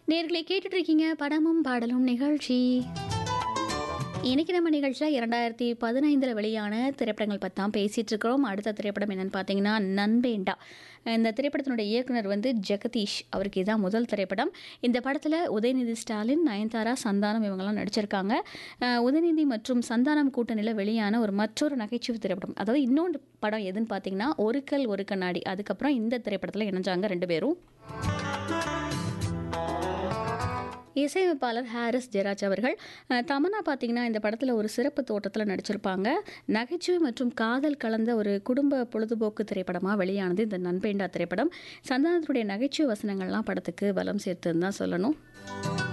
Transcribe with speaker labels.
Speaker 1: நேர்களை கேட்டுட்டு இருக்கீங்க படமும் பாடலும் நிகழ்ச்சி இன்னைக்கு நம்ம நிகழ்ச்சியில் இரண்டாயிரத்தி பதினைந்தில் வெளியான திரைப்படங்கள் பற்றி தான் பேசிகிட்டு இருக்கிறோம் அடுத்த திரைப்படம் என்னென்னு பார்த்தீங்கன்னா நன்பேண்டா இந்த திரைப்படத்தினுடைய இயக்குனர் வந்து ஜெகதீஷ் அவருக்கு இதுதான் முதல் திரைப்படம் இந்த படத்தில் உதயநிதி ஸ்டாலின் நயன்தாரா சந்தானம் இவங்கெல்லாம் நடிச்சிருக்காங்க அஹ் உதயநிதி மற்றும் சந்தானம் கூட்டணியில் வெளியான ஒரு மற்றொரு நகைச்சுவை திரைப்படம் அதாவது இன்னொன்று படம் எதுன்னு பார்த்தீங்கன்னா ஒரு கல் ஒரு கண்ணாடி அதுக்கப்புறம் இந்த திரைப்படத்தில் இணைஞ்சாங்க ரெண்டு பேரும் இசையமைப்பாளர் ஹாரிஸ் ஜெராஜ் அவர்கள் அஹ், தமன்னா பார்த்தீங்கன்னா இந்த படத்தில் ஒரு சிறப்பு தோட்டத்தில் நடிச்சிருப்பாங்க நகைச்சுவை மற்றும் காதல் கலந்த ஒரு குடும்ப பொழுதுபோக்கு திரைப்படமாக வெளியானது இந்த நன்பேண்டா திரைப்படம் சந்தானத்துடைய நகைச்சுவை வசனங்கள்லாம் படத்துக்கு பலம் சேர்த்துன்னு தான் சொல்லணும்